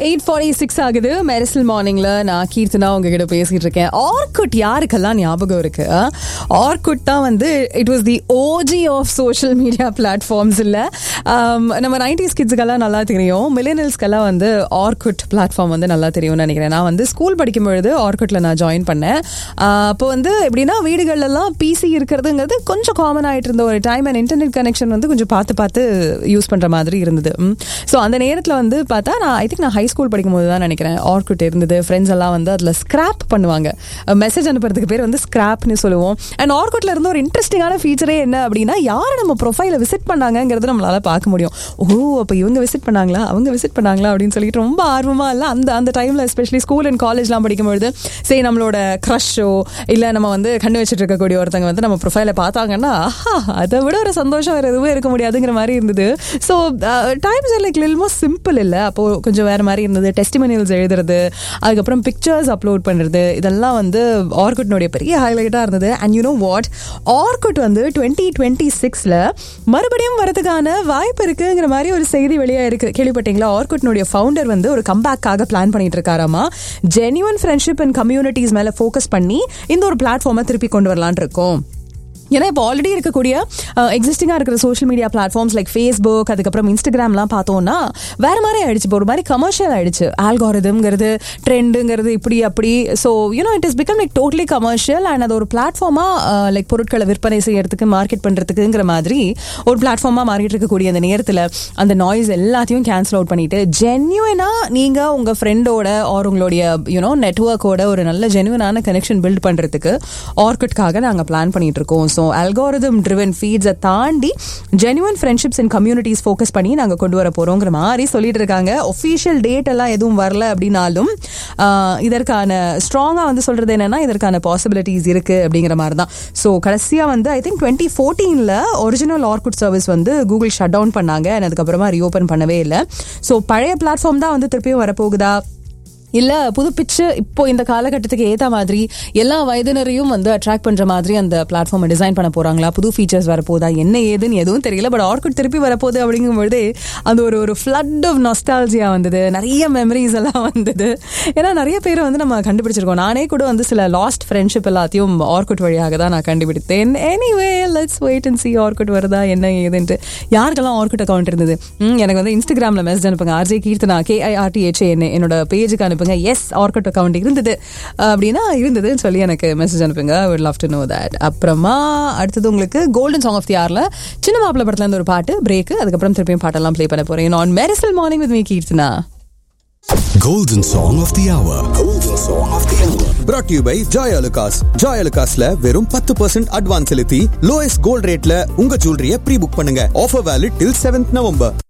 Eight forty six ஆகுது மெரிசல் மார்னிங்ல நான் கீர்த்தனா உங்ககிட்ட பேசிட்டு இருக்கேன் ஆர்குட் யாருக்கெல்லாம் ஞாபகம் இருக்கு ஆர்குட் தான் வந்து it was the OG of social media platforms இல்ல ஆம், நம்ம நைன்டிஸ் கிட்ஸுக்கெல்லாம் நல்லா தெரியும் மில்லியனல்ஸ்க்கெல்லாம் வந்து ஆர்குட் பிளாட்ஃபார்ம் வந்து நல்லா தெரியும்னு நினைக்கிறேன் நான் வந்து ஸ்கூல் படிக்கும் பொழுது ஆர்குட்ல நான் ஜாயின் பண்ணேன் ஆஹ், அப்போ வந்து எப்படின்னா வீடுகள்லாம் பிசி இருக்கிறதுங்கிறது கொஞ்சம் காமன் ஆயிட்டு இருந்த ஒரு டைம் அண்ட் இன்டர்நெட் கனெக்ஷன் வந்து கொஞ்சம் பார்த்து பார்த்து யூஸ் பண்ற மாதிரி இருந்தது ஸோ அந்த நேரத்தில் வந்து பார்த்தா நான் ஐ திங்க் நான் ஹை ஸ்கூல் படிக்கும்போது தான் நினைக்கிறேன் ஆர்குட் இருந்தது ஃப்ரெண்ட்ஸ் எல்லாம் வந்து அதில் ஸ்கிராப் பண்ணுவாங்க மெசேஜ் அனுப்புறதுக்கு பேர் வந்து ஸ்கிராப்னு சொல்லுவோம் அண்ட் ஆர்குட்ல இருந்த ஒரு இன்ட்ரெஸ்டிங்கான ஃபீச்சரே என்ன அப்படின்னா யார் நம்ம ப்ரொஃபைலை விசிட் பண்ணாங்கங்கிறது நம்மளால பார்க்க முடியும் ஓ அப்போ இவங்க விசிட் பண்ணாங்களா அவங்க விசிட் பண்ணாங்களா அப்படின்னு சொல்லிட்டு ரொம்ப ஆர்வமா இல்லை அந்த அந்த டைம்ல எஸ்பெஷலி ஸ்கூல் அண்ட் காலேஜ்லாம் படிக்கும்பொழுது சரி நம்மளோட க்ரஷோ இல்லை நம்ம வந்து கண்ணு வச்சுட்டு இருக்கக்கூடிய ஒருத்தங்க வந்து நம்ம ப்ரொஃபைலை பார்த்தாங்கன்னா ஆஹா, அதை விட ஒரு சந்தோஷம் வேற எதுவும் இருக்க முடியாதுங்கிற மாதிரி இருந்தது so times like almost simple இல்லை அப்போ கொஞ்சம் வேற மாதிரி இருந்தது டெஸ்டிமோனியல்ஸ் எழுதுறது அதுக்கப்புறம் பிக்சர்ஸ் அப்லோட் பண்ணுறது இதெல்லாம் வந்து ஆர்குட்னுடைய பெரிய ஹைலைட்டாக இருந்தது and you know what Orkut வந்து டுவெண்ட்டி டுவெண்ட்டி சிக்ஸில் மறுபடியும் வரதுக்கான வாய்ப்பு இருக்குங்கிற மாதிரி ஒரு செய்தி வெளியாக இருக்கு கேள்விப்பட்டீங்களா ஆர்குட்னுடைய ஃபவுண்டர் வந்து ஒரு கம்பேக்காக பிளான் பண்ணிட்டு இருக்காராமா ஜென்யூன் ஃப்ரெண்ட்ஷிப் அண்ட் கம்யூனிட்டிஸ் மேலே ஃபோக்கஸ் பண்ணி இந்த ஒரு பிளாட்ஃபார்மை திருப்பி கொண்டு வரலான் இருக்கோம் ஏன்னா இப்போ ஆல்ரெடி இருக்கக்கூடிய எக்ஸிஸ்டிங்காக இருக்கிற social media platforms like Facebook அதுக்கப்புறம் இன்ஸ்டாகிராம்லாம் பார்த்தோம்னா வேற மாதிரி ஆயிடுச்சு இப்போ ஒரு மாதிரி கமர்ஷியல் ஆயிடுச்சு ஆல்காரிதம்ங்கிறது ட்ரெண்டுங்கிறது இப்படி அப்படி so you know it is become like totally commercial and அது ஒரு பிளாட்ஃபார்மாக லைக் பொருட்களை விற்பனை செய்யறதுக்கு மார்க்கெட் பண்ணுறதுக்குங்கிற மாதிரி ஒரு பிளாட்ஃபார்மாக மாறிட்டு இருக்கக்கூடிய அந்த நேரத்தில் அந்த நாய்ஸ் எல்லாத்தையும் கேன்சல் அவுட் பண்ணிட்டு ஜென்யூனாக நீங்கள் உங்கள் ஃப்ரெண்டோட ஆர் உங்களுடைய யூனோ நெட்ஒர்க்கோட ஒரு நல்ல ஜென்யூனான கனெக்ஷன் பில்ட் பண்ணுறதுக்கு ஆர்குட்காக நாங்கள் பிளான் பண்ணிட்டு இருக்கோம் ஸோ அல்காரிதம் ட்ரிவன் ஃபீட்ஸை தாண்டி genuine friendships and communities focus பண்ணி நாங்கள் கொண்டு வர போகிறோங்கிற மாதிரி சொல்லிட்டு இருக்காங்க ஒஃபிஷியல் டேட் எல்லாம் எதுவும் வரல அப்படின்னாலும் ஆஹ், இதற்கான ஸ்ட்ராங்காக வந்து சொல்கிறது என்னன்னா இதற்கான பாசிபிலிட்டிஸ் இருக்கு அப்படிங்கிற மாதிரி தான் ஸோ கடைசியாக வந்து ஐ திங்க் டுவெண்ட்டி ஃபோர்டீனில் ஒரிஜினல் ஆர்குட் சர்வீஸ் வந்து கூகுள் ஷட் டவுன் பண்ணாங்க and அதுக்கப்புறமா ரீஓப்பன் பண்ணவே இல்லை ஸோ பழைய பிளாட்ஃபார்ம் தான் வந்து திருப்பியும் வரப்போகுதா இல்ல புதுப்பிச்சு இப்போ இந்த காலகட்டத்துக்கு ஏத்த மாதிரி எல்லா வயதினரையும் வந்து அட்ராக்ட் பண்ற மாதிரி அந்த பிளாட்ஃபார்மை டிசைன் பண்ண போறாங்களா புது ஃபீச்சர்ஸ் வரப்போதா என்ன ஏதுன்னு எதுவும் தெரியல பட் ஆர்குட் திருப்பி வரப்போகுது அப்படிங்கும்பொழுது அந்த ஒரு ஒரு ஃப்ளட் ஆஃப் நொஸ்டாலஜியா வந்தது நிறைய மெமரிஸ் எல்லாம் வந்தது ஏன்னா நிறைய பேர் வந்து நம்ம கண்டுபிடிச்சிருக்கோம் நானே கூட வந்து சில லாஸ்ட் ஃப்ரெண்ட்ஷிப் எல்லாத்தையும் ஆர்குட் வழியாக தான் நான் கண்டுபிடித்தேன் anyway let's wait and see Orkut வருதா என்ன ஏதுன்ட்டு யாருக்கெல்லாம் ஆர்குட் அக்கௌண்ட் இருந்தது ம், எனக்கு வந்து இன்ஸ்டாகிராம்ல மெசேஜ் அனுப்புங்க ஆர்ஜே கீர்த்தனா கேஐஆர்டிஹெச்ஏ என்ன என்னோட பேஜுக்கு அனுப்புங்க எஸ் ஆர்குட் அக்கௌண்ட் இருந்தது அப்படின்னா இருந்ததுன்னு சொல்லி எனக்கு மெசேஜ் அனுப்புங்க would love to know that அப்புறமா அடுத்தது உங்களுக்கு கோல்டன் சாங் ஆஃப் தி ஆர்ல சின்ன மாப்பிள்ள படத்துல இருந்து ஒரு பாட்டு பிரேக் அதுக்கப்புறம் திருப்பியும் பாட்டெல்லாம் ப்ளே பண்ண போறேன் நான் Mersal morning with me Keerthana Golden Song of the Hour. Golden Song of the Hour. brought to you by Joy Alucas. Joy Alucasல வெறும் பத்து பர்சன்ட் அட்வான்ஸ் செலுத்தி லோயஸ்ட் கோல்ட் ரேட்ல உங்க ஜுவல்லரிய ப்ரீ புக் பண்ணுங்க offer valid till seventh November